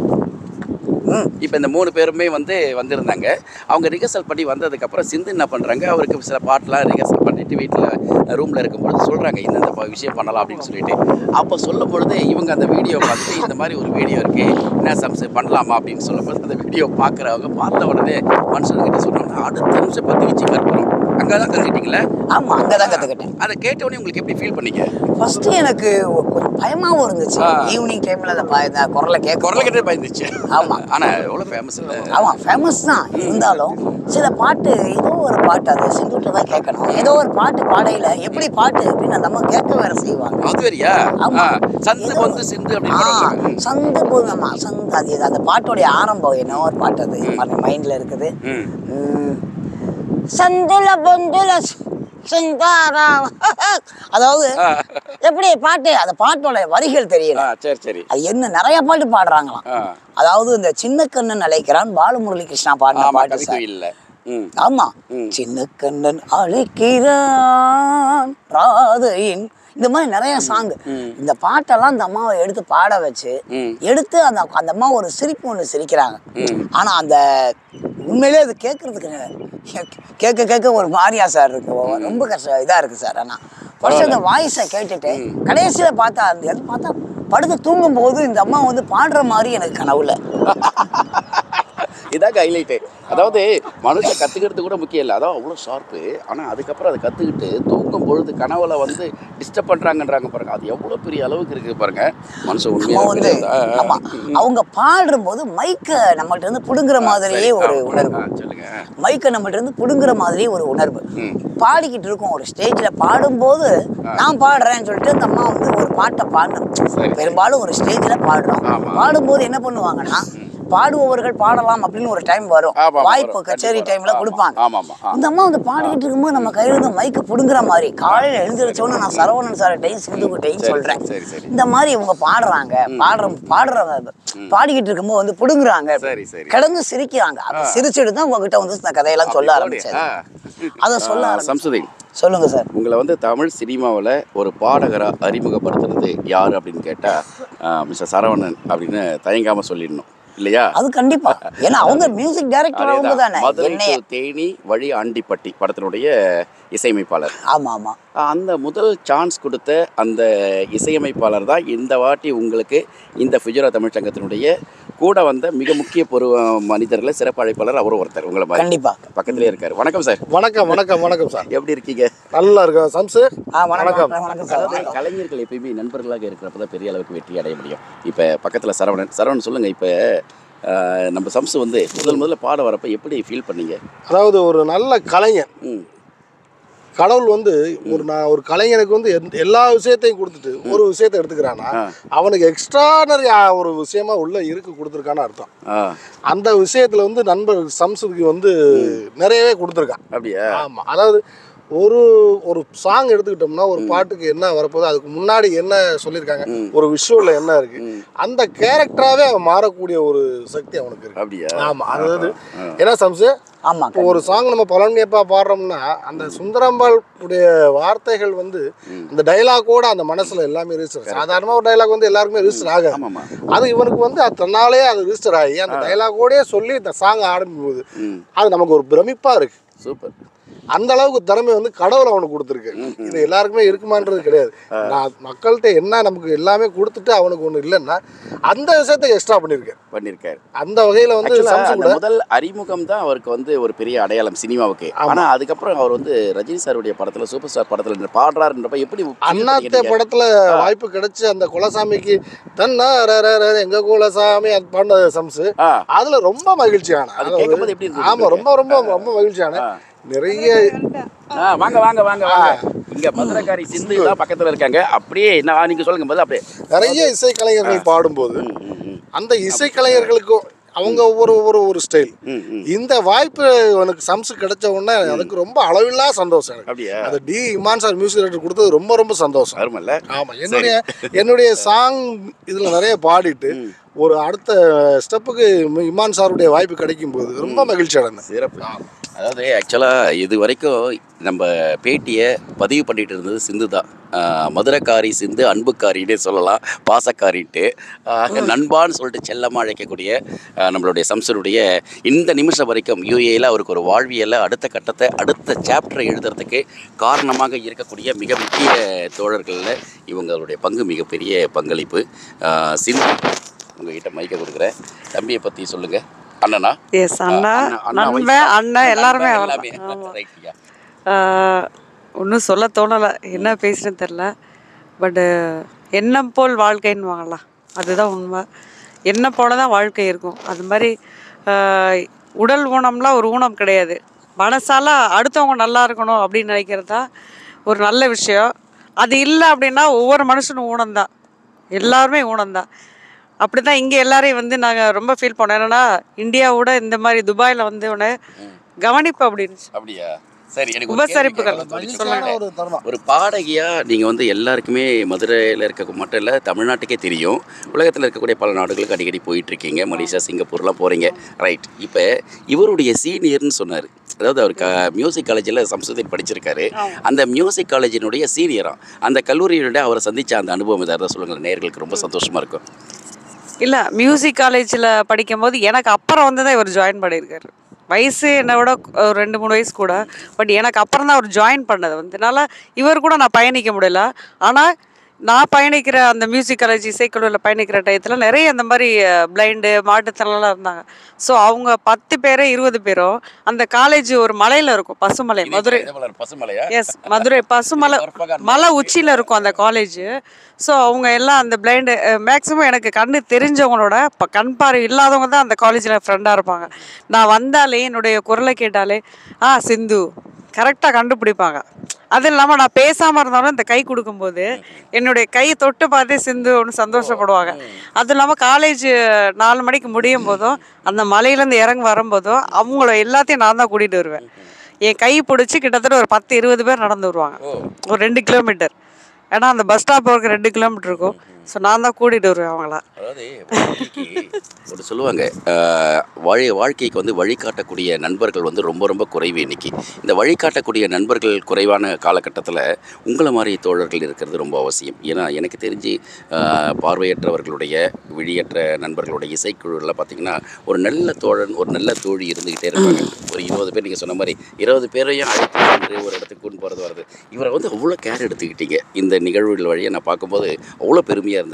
இப்போ இந்த மூணு பேருமே வந்து வந்திருந்தாங்க அவங்க ரிகர்சல் பண்ணி வந்ததுக்கப்புறம் சிந்து என்ன பண்ணுறாங்க அவருக்கு சில பாட்டெலாம் ரிகர்சல் பண்ணிட்டு வீட்டில் ரூமில் இருக்கும்பொழுது சொல்கிறாங்க இந்த ப- விஷயம் பண்ணலாம் அப்படின்னு சொல்லிட்டு அப்போ சொல்லும் பொழுது இவங்க அந்த வீடியோ பார்த்துட்டு இந்த மாதிரி ஒரு வீடியோ இருக்குது என்ன சம்ஸ் பண்ணலாமா அப்படின்னு சொல்லும்போது அந்த வீடியோ பார்க்குறவங்க பார்த்த உடனே மனுஷன்கிட்ட சொன்னோம்னா அடுத்த நிமிஷம் பத்து வச்சு கற்புறோம் அங்கே தான் கற்றுக்கிட்டீங்களா
ஆமா அங்கதான் கத்துக்கிட்டேன்
அதை கேட்ட உடனே உங்களுக்கு எப்படி ஃபீல் பண்ணீங்க
ஃபர்ஸ்ட் எனக்கு ஒரு கொஞ்சம் பயமாவும் இருந்துச்சு
ஆ.
ஈவினிங் டைம்ல அந்த ப- இந்த குரலை கேட்க
குரலை கிட்டே பயந்துச்சு
ஆமா.
ஆனால் எவ்வளோ ஃபேமஸ் இல்லை
ஆமா ஃபேமஸ் தான் இருந்தாலும் சில பாட்டு ஏதோ ஒரு பாட்டு அது செஞ்சுட்டு தான் கேட்கணும் ஏதோ ஒரு பாட்டு பாடையில எப்படி பாட்டு அப்படின்னு அந்த அம்மா கேட்க வேற செய்வாங்க
அது வேறியா
ஆமா.
ஆ, சந்து
ஏதோ-
வந்து சிந்து
ஆ,
அப்படின்னு
சந்து போதுமா சந்து அது இது. அந்த பாட்டோடைய ஆரம்பம் என்ன ஒரு பாட்டு அது மைண்ட்ல இருக்குது
ம்
ம்,
சந்துல பொந்துல சிந்தாராம்
அதாவது
ஆ.
எப்படி பாட்டு அந்த பாட்டோட வரிகள் தெரியல
ஆ சரி சரி
அது என்ன நிறைய பாட்டு பாடுறாங்களாம்
ஆ
அதாவது இந்த சின்ன கண்ணன் அழைக்கிறான் பாலமுரளி கிருஷ்ணா பாடின
ஆமா
பாட்டு சார்
கவிக்குயில்ல ம்
ஆமா
ம்.
சின்ன கண்ணன் அழைக்கிறான் ராதையின் இந்த மாதிரி நிறைய சாங்
ம்.
இந்த பாட்டெல்லாம் அந்த அம்மாவை எடுத்து பாட வச்சு
ம்.
எடுத்து அந்த அந்த அம்மா ஒரு சிரிப்பு ஒன்று சிரிக்கிறாங்க
ம்.
ஆனா அந்த உண்மையிலே அது கேட்கறதுக்கு கேட்க கேட்க ஒரு மாரியா சார் இருக்கு ரொம்ப கஷ்டம் இதா இருக்கு சார் ஆனா ஃபர்ஸ்ட் அந்த வாய்ஸை கேட்டுட்டு கடைசியில பார்த்தா அந்த இது பார்த்தா படுத்து தூங்கும் போது இந்த அம்மா வந்து பாடுற மாதிரி எனக்கு கனவுல
இதாங்க ஹைலைட்டு அதாவது மனுஷன் கற்றுக்கிறது கூட முக்கியம் இல்லை அதான் அவ்வளோ ஷார்ப்பு ஆனால் அதுக்கப்புறம் அதை கற்றுக்கிட்டு தூங்கும் பொழுது கனவுல வந்து டிஸ்டர்ப் பண்ணுறாங்கன்றாங்க பாருங்க அது எவ்வளோ பெரிய அளவுக்கு இருக்குது பாருங்க மனுஷன்
நம்ம
உண்மையாக
வந்து ஆமா அவங்க பாடுற போது மைக்க நம்மள்ட்ட இருந்து புடுங்குற மாதிரியே ஒரு உணர்வு
சொல்லுங்க
மைக்க நம்மள்ட்ட இருந்து புடுங்குற மாதிரியே ஒரு உணர்வு
ம்.
பாடிக்கிட்டு இருக்கோம் ஒரு ஸ்டேஜ்ல பாடும்போது நான் பாடுறேன்னு சொல்லிட்டு அந்த அம்மா வந்து ஒரு பாட்டை பாடணும்
சரி.
பெரும்பாலும் ஒரு ஸ்டேஜ்ல பாடுறோம்
ஆமா.
பாடும்போது என்ன பண்ணுவாங்கன்னா பாடுபவர்கள் பாடலாம் அப்படின்னு ஒரு டைம் வரும்
ஆமா, ஆமா,
வாய்ப்பு
வரும்.
கச்சேரி
கண்டிப்பா
டைம்ல
வரும்.
கொடுப்பாங்க
ஆமா, ஆமா, ஆ.
இந்த அம்மா வந்து பாடிக்கிட்டு இருக்கும்போது நம்ம கையில இருந்து மைக்க புடுங்குற மாதிரி காலையில எழுந்திரிச்சோன்னு நான் சரவணன் சார்ட்டையும் சிந்துகிட்டையும்
சரி,
சொல்றேன்
சரி, சரி.
இந்த மாதிரி இவங்க பாடுறாங்க பாடுற பாடுறவங்க பாடிக்கிட்டு இருக்கும்போது வந்து புடுங்குறாங்க
சரி, சரி.
கிடந்து சிரிக்கிறாங்க அப்ப சிரிச்சுட்டு தான் உங்ககிட்ட வந்து இந்த கதையெல்லாம் சொல்ல ஆரம்பிச்சேன் அதை சொல்ல ஆரம்பிச்சேன்
சம்சுதீன்
சொல்லுங்க சார்
உங்களை வந்து தமிழ் சினிமாவில் ஒரு பாடகராக அறிமுகப்படுத்துறது யார் அப்படின்னு கேட்டால் மிஸ்டர் சரவணன் அப்படின்னு தயங்காமல் சொல்லிடணும் இல்லையா
அது கண்டிப்பா ஏன்னா அவங்க மியூசிக் டைரக்டர் அவங்க
அதேதான்.
தானே
மதுரை
என்னைய
to தேனி வழி ஆண்டிப்பட்டி படத்தினுடைய இசையமைப்பாளர்
ஆமா ஆமா
அந்த முதல் சான்ஸ் கொடுத்த அந்த இசையமைப்பாளர் தான் இந்த வாட்டி உங்களுக்கு இந்த ஃபிஜுரா தமிழ்ச்சங்கத்தினுடைய கூட வந்த மிக முக்கிய பொரு மனிதர்களை சிறப்பு அழைப்பாளர் அவரும் ஒருத்தர் உங்களை மாதிரி
கண்டிப்பா
பக்கத்திலே இருக்காரு வணக்கம் சார்
வணக்கம் வணக்கம் வணக்கம் சார்
எப்படி இருக்கீங்க
நல்லா இருக்கேன் சம்சு
ஆ வணக்கம் வணக்கம் சார்
அதாவது கலைஞர்கள் எப்பயுமே நண்பர்களாக இருக்கிறப்ப தான் பெரிய அளவுக்கு வெற்றி அடைய முடியும் இப்போ பக்கத்தில் சரவணன் சரவணன் சொல்லுங்கள் இப்போ நம்ம சம்சு வந்து முதல் முதல்ல பாட வரப்ப எப்படி ஃபீல் பண்ணீங்க
அதாவது ஒரு நல்ல கலைஞன்
ம்
கடவுள் வந்து ஒரு நான் ஒரு கலைஞனுக்கு வந்து எந்த- எல்லா விஷயத்தையும் கொடுத்துட்டு ஒரு விஷயத்தை எடுத்துக்கிறான்னா
ஆ.
அவனுக்கு எக்ஸ்ட்ரானரி ஒரு விஷயமா உள்ள இருக்கு கொடுத்துருக்கான்னு அர்த்தம்
ஆ
அந்த விஷயத்துல வந்து நண்பர் சம்சுக்கு வந்து நிறையவே கொடுத்துருக்கான்
அப்படியா
ஆமா அதாவது ஒரு ஒரு சாங் எடுத்துக்கிட்டோம்னா ஒரு பாட்டுக்கு என்ன வரப்போகுது அதுக்கு முன்னாடி என்ன சொல்லியிருக்காங்க ஒரு விஷுவல்ல என்ன இருக்கு அந்த கேரக்டராகவே அவன் மாறக்கூடிய ஒரு சக்தி அவனுக்கு இருக்கு
அப்படியா
ஆமா அதாவது என்ன சம்சு
ஆமா
இப்போ ஒரு சாங் நம்ம பழனியப்பா பாடுறோம்னா அந்த சுந்தரம்பாள் உடைய வார்த்தைகள் வந்து அந்த டைலாகோட அந்த மனசுல எல்லாமே ரிஜிஸ்டர் சாதாரணமா ஒரு டைலாக் வந்து எல்லாருக்குமே ரிஜிஸ்டர் ஆகாது
ஆமாம்மா
அது இவனுக்கு வந்து அது தன்னாலே அது ரிஜிஸ்டர் ஆகி அந்த டைலாகோடயே சொல்லி இந்த சாங் ஆரம்பிக்கும் போது
ம்
அது நமக்கு ஒரு பிரமிப்பா இருக்கு
சூப்பர்
அந்த அளவுக்கு திறமை வந்து கடவுள் அவனுக்கு கொடுத்துருக்கு இது எல்லாருக்குமே இருக்குமான்றது கிடையாது நான் மக்கள்கிட்ட என்ன நமக்கு எல்லாமே கொடுத்துட்டு அவனுக்கு ஒண்ணு இல்லைன்னா அந்த விஷயத்தை எக்ஸ்ட்ரா பண்ணியிருக்கேன்
பண்ணியிருக்காரு
அந்த வகையில வந்து
Actually,
சம்சு
அந்த
கூட
முதல் அறிமுகம் தான் அவருக்கு வந்து ஒரு பெரிய அடையாளம் சினிமாவுக்கு ஆனா அதுக்கப்புறம் அவர் வந்து ரஜினி சாருடைய படத்துல சூப்பர் ஸ்டார் படத்துல நின்று பாடுறாருன்றப்ப எப்படி feel
அண்ணாத்த
பண்ணீங்க?
படத்துல வாய்ப்பு கிடைச்சு அந்த குலசாமிக்கு தன்னா ர, ர, ர, எங்க குலசாமி அது பண்ண சம்சு
ஆ
அதுல ரொம்ப மகிழ்ச்சியான
அது
அதாவது-
கேட்கும்போது எப்படி இருந்தது
ஆமா ரொம்ப ரொம்ப ரொம்ப மகிழ்ச்சியான நிறைய
ஆ, வாங்க வாங்க வாங்க வாங்க இங்க மதுரக்காரி சிந்து எல்லாம் பக்கத்துல இருக்காங்க அப்படியே நான் நீங்க சொல்லுங்க போது அப்படியே
நிறைய இசைக்கலைஞர்கள் பாடும்போது அந்த இசைக்கலைஞர்களுக்கும் அவங்க ஒவ்வொரு ஒவ்வொரு ஒரு ஸ்டைல்
ம், ம்.
இந்த வாய்ப்பு எனக்கு சம்சு கிடைச்ச உடனே எனக்கு ரொம்ப அளவில்லா சந்தோஷம் எனக்கு
அப்படியா
அந்த D Imman sir music director கொடுத்தது ரொம்ப ரொம்ப சந்தோஷம்
வருமல்ல
ஆமா என்னுடைய என்னுடைய சாங் இதுல நிறைய பாடிட்டு ஒரு அடுத்த ஸ்டெப்புக்கு இமான் சாருடைய வாய்ப்பு கிடைக்கும் போது ரொம்ப மகிழ்ச்சி அடைந்தேன்
சிறப்பு அதாவது ஆக்சுவலாக இது வரைக்கும் நம்ம பேட்டியை பதிவு பண்ணிட்டு இருந்தது சிந்து தான் ஆஹ் மதுரக்காரி சிந்து அன்புக்காரின்னே சொல்லலாம் பாசக்காரின்ட்டு ஆஹ் நண்பான்னு சொல்லிட்டு செல்லமாக அழைக்கக்கூடிய ஆஹ் நம்மளுடைய சம்சனுடைய இந்த நிமிஷம் வரைக்கும் யூஏயில் அவருக்கு ஒரு வாழ்வியலில் அடுத்த கட்டத்தை அடுத்த சாப்டரை எழுதுறதுக்கு காரணமாக இருக்கக்கூடிய மிக முக்கிய தோழர்களில் இவங்களுடைய பங்கு மிகப்பெரிய பங்களிப்பு ஆஹ் சிந்து உங்ககிட்ட மைக்கை கொடுக்குறேன் தம்பியை பற்றி சொல்லுங்கள் அண்ணனா
எஸ் அண்ணா
அண்ணா- அண்ணா
நண்பன்
வயசா?
அண்ணன் எல்லாருமே
நண்பன்
அவர்தான்.
எல்லாமே.
ஆமா.
Right, yeah.
ஒன்றும் சொல்ல தோணலை என்ன பேசுறேன்னு தெரில பட்டு எண்ணம் போல் வாழ்க்கைன்னு வாங்கலாம் அதுதான் உண்மை எண்ணம் போல தான் வாழ்க்கை இருக்கும் அது மாதிரி ஆஹ், உடல் ஊனம்லாம் ஒரு ஊனம் கிடையாது மனசால அடுத்தவங்க நல்லா இருக்கணும் அப்படின்னு நினைக்கிறது தான் ஒரு நல்ல விஷயம் அது இல்லை அப்படின்னா ஒவ்வொரு மனுஷனும் ஊனம்தான் எல்லாருமே ஊனம்தான் அப்படி தான் இங்கே எல்லாரையும் வந்து நாங்கள் ரொம்ப ஃபீல் பண்ணோம் என்னன்னா இந்தியாவோட இந்த மாதிரி துபாயில் வந்து உடனே கவனிப்பு அப்படின்னு
அப்படியா சரி எனக்கு ஒரு
உபசரிப்புகள்.
கேள்வி கேட்கணும்னு தோணுச்சு.
மகிழ்ச்சியான ஒரு தருணம்
ஒரு பாடகியா நீங்க வந்து எல்லாருக்குமே மதுரையில் இருக்க மட்டும் இல்லை தமிழ்நாட்டுக்கே தெரியும் உலகத்தில் இருக்கக்கூடிய பல நாடுகளுக்கு அடிக்கடி போயிட்டு இருக்கீங்க மலேசியா சிங்கப்பூர்லாம் போறீங்க ரைட் இப்போ இவருடைய சீனியர்னு சொன்னார் அதாவது அவர் க மியூசிக் காலேஜில் சம்ஸ்கிருதம் படிச்சிருக்காரு அந்த மியூசிக் காலேஜினுடைய சீனியராக அந்த கல்லூரியினுடைய அவரை சந்திச்ச அந்த அனுபவம் ஏதாவது சொல்லுங்கள் நேர்களுக்கு ரொம்ப சந்தோஷமா இருக்கும்
இல்லை மியூசிக் காலேஜில் படிக்கும்போது எனக்கு அப்புறம் வந்து தான் இவர் ஜாயின் பண்ணியிருக்காரு வயசு என்னை விட ஒரு ரெண்டு மூணு வயசு கூட பட் எனக்கு அப்புறம் தான் அவர் ஜாயின் பண்ணது வந்தனால இவர் கூட நான் பயணிக்க முடியல ஆனால் நான் பயணிக்கிற அந்த மியூசிக் காலேஜ் இசைக்குழுவில் பயணிக்கிற டயத்தில் நிறைய அந்த மாதிரி பிளைண்டு மாட்டுத்திறனெல்லாம் இருந்தாங்க ஸோ அவங்க பத்து பேரோ இருபது பேரோ அந்த காலேஜ் ஒரு மலையில் இருக்கும் பசுமலை மதுரை
இதேபோல பசுமலையா
எஸ் மதுரை பசுமலை மலை உச்சியில் இருக்கும் அந்த காலேஜ் ஸோ அவங்க எல்லாம் அந்த பிளைண்டு மேக்ஸிமம் எனக்கு கண்ணு தெரிஞ்சவங்களோட இப்போ கண் பார்வை இல்லாதவங்க தான் அந்த காலேஜில் ஃப்ரெண்டாக இருப்பாங்க நான் வந்தாலே என்னுடைய குரலை கேட்டாலே ஆ சிந்து கரெக்டாக கண்டுபிடிப்பாங்க அது இல்லாமல் நான் பேசாமல் இருந்தாலும் இந்த கை கொடுக்கும்போது என்னுடைய கையை தொட்டு பார்த்தே சிந்து ஒன்று சந்தோஷப்படுவாங்க அதுவும் இல்லாமல் காலேஜ் நாலு மணிக்கு முடியும் போதும் அந்த மலையிலேருந்து இறங்கி வரும்போதும் அவங்கள எல்லாத்தையும் நான் தான் கூட்டிகிட்டு வருவேன் என் கை பிடிச்சி கிட்டத்தட்ட ஒரு பத்து இருபது பேர் நடந்து வருவாங்க ஒரு ரெண்டு கிலோமீட்டர் ஏன்னா அந்த பஸ் ஸ்டாப் போகிறதுக்கு ரெண்டு கிலோமீட்டர் இருக்கும் ஸோ நான் தான் கூட்டிகிட்டு வருவேன் அவங்கள
அதாவது வாழ்க்கைக்கு ஒரு சொல்லுவாங்க ஆஹ், வழி வாழ்க்கைக்கு வந்து வழிகாட்டக்கூடிய நண்பர்கள் வந்து ரொம்ப ரொம்ப குறைவு இன்னைக்கு இந்த வழிகாட்டக்கூடிய நண்பர்கள் குறைவான காலகட்டத்தில் உங்களை மாதிரி தோழர்கள் இருக்கிறது ரொம்ப அவசியம் ஏன்னா எனக்கு தெரிஞ்சு ஆஹ், பார்வையற்றவர்களுடைய விழியற்ற நண்பர்களுடைய இசைக்குழுவில் பார்த்தீங்கன்னா ஒரு நல்ல தோழன் ஒரு நல்ல தோழி இருந்துக்கிட்டே இருப்பாங்க ஒரு இருபது பேர் நீங்கள் சொன்ன மாதிரி இருபது பேரையும் அழைத்து சென்று ஒரு இடத்துக்கு கொண்டு போகிறது வருது இவரை வந்து அவ்வளோ கேர் எடுத்துக்கிட்டீங்க இந்த நிகழ்வுகள் வழியை நான் பார்க்கும்போது அவ்வளோ பெருமையாக இருந்தது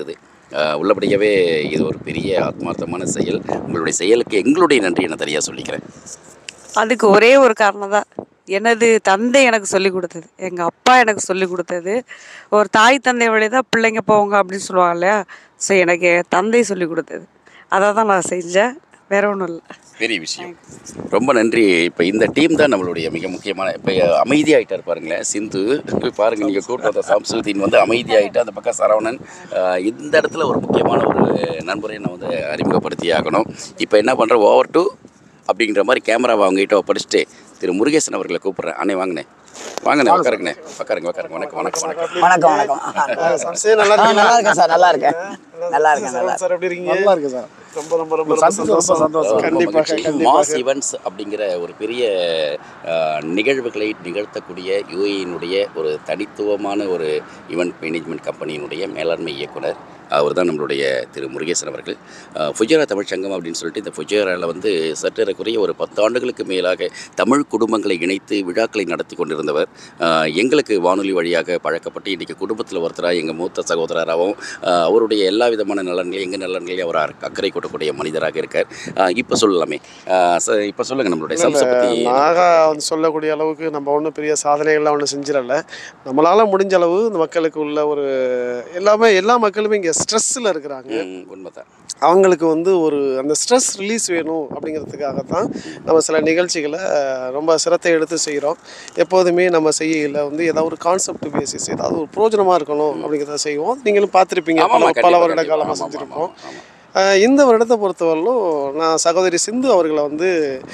அஹ், உள்ளபடியாகவே இது ஒரு பெரிய ஆத்மார்த்தமான செயல் உங்களுடைய செயலுக்கு எங்களுடைய நன்றியை நான் தனியாக சொல்லிக்கிறேன்
அதுக்கு ஒரே ஒரு காரணம் தான் எனது தந்தை எனக்கு சொல்லி கொடுத்தது எங்கள் அப்பா எனக்கு சொல்லி கொடுத்தது ஒரு தாய் தந்தை வழி தான் பிள்ளைங்க போவாங்க அப்படின்னு சொல்லுவாங்க இல்லையா ஸோ எனக்கு என் தந்தை சொல்லி கொடுத்தது அதை தான் நான் செஞ்சேன் வேற ஒன்றும் இல்லை
பெரிய விஷயம் ரொம்ப நன்றி இப்போ இந்த டீம் தான் நம்மளுடைய மிக முக்கியமான இப்போ அமைதியாகிட்டார் பாருங்களேன் சிந்து இப்ப பாருங்க நீங்கள் கூட்டு வந்த சம்சுதீன் வந்து அமைதியாகிட்டு அந்த பக்கம் சரவணன் அஹ், இந்த இடத்துல ஒரு முக்கியமான ஒரு நண்பரை நான் வந்து அறிமுகப்படுத்தி ஆகணும் இப்போ என்ன பண்ணுறேன் ஓவர் டு அப்படிங்கிற மாதிரி கேமராவை அவங்ககிட்ட ஒப்படைச்சிட்டு திரு முருகேசன் அவர்களை கூப்பிட்றேன் அண்ணே வாங்கண்ணே வாங்கண்ணே உட்காருங்கண்ணே உட்காருங்க உட்காருங்க வணக்கம் வணக்கம் வணக்கம்
வணக்கம் வணக்கம்
சார் சரி, நல்லா
ஆ,
இருக்கீங்களா?
நல்லா இருக்கேன் சார் நல்லா இருக்கேன் நல்லா இருக்கேன் நல்லா
சார் எப்படி இருக்கீங்க
நல்லா இருக்கு சார்
ரொம்ப ரொம்ப ரொம்ப
சந்தோஷம்,
சந்தோஷம்
சந்தோஷம்.
ரொம்ப
கண்டிப்பாக
மகிழ்ச்சி.
கண்டிப்பாக
மாஸ் ஈவெண்ட்ஸ் அப்படிங்கிற ஒரு பெரிய அஹ், நிகழ்வுகளை நிகழ்த்தக்கூடிய யூஏயினுடைய ஒரு தனித்துவமான ஒரு ஈவெண்ட் மேனேஜ்மெண்ட் கம்பெனியினுடைய மேலாண்மை இயக்குனர் அவர் தான் நம்மளுடைய திரு முருகேசன் அவர்கள் அஹ், ஃபுஜேரா தமிழ் சங்கம் அப்படின்னு சொல்லிட்டு இந்த ஃபுஜேராவில் வந்து சற்றேறக்குறைய ஒரு பத்து ஆண்டுகளுக்கு மேலாக தமிழ் குடும்பங்களை இணைத்து விழாக்களை நடத்தி கொண்டிருந்தவர் அஹ், எங்களுக்கு வானொலி வழியாக பழக்கப்பட்டு இன்றைக்கி குடும்பத்தில் ஒருத்தராக எங்கள் மூத்த சகோதரராகவும் அஹ், அவருடைய எல்லா விதமான நலன்களையும் எங்கள் நலன்களையும் அவர் அக்க- அக்கறை கொட்டக்கூடிய மனிதராக இருக்கார் இப்போ சொல்லலாமே இப்போ சொல்லுங்கள் நம்மளுடைய சம்சை பற்றி
நாகா வந்து சொல்லக்கூடிய அளவுக்கு நம்ம ஒன்றும் பெரிய சாதனைகள்லாம் ஒன்றும் செஞ்சிடல நம்மளால் முடிஞ்ச அளவு இந்த மக்களுக்கு உள்ள ஒரு எல்லாமே எல்லா மக்களுமே இங்கே ஸ்ட்ரெஸ்ஸில் இருக்கிறாங்க
உண்மைதான்
அவங்களுக்கு வந்து ஒரு அந்த ஸ்ட்ரெஸ் ரிலீஸ் வேணும் அப்படிங்கிறதுக்காக தான் நம்ம சில நிகழ்ச்சிகளை அஹ், ரொம்ப சிரத்தை எடுத்து செய்கிறோம் எப்போதுமே நம்ம செய்யல வந்து ஏதாவது ஒரு கான்செப்ட் பேசிஸ் ஏதாவது ஒரு பிரோஜனமாக இருக்கணும் அப்படிங்கிறத செய்வோம் நீங்களும் பார்த்துருப்பீங்க
ஆமாம்,
பல
கண்டிப்பா,
பல வருட
கண்டிப்பா.
காலமாக
ஆமாம்,
செஞ்சுருக்கோம்
ஆமாம், ஆமாம்.
அஹ், இந்த வருடத்தை பொறுத்தவரையிலும் நான் சகோதரி சிந்து அவர்களை வந்து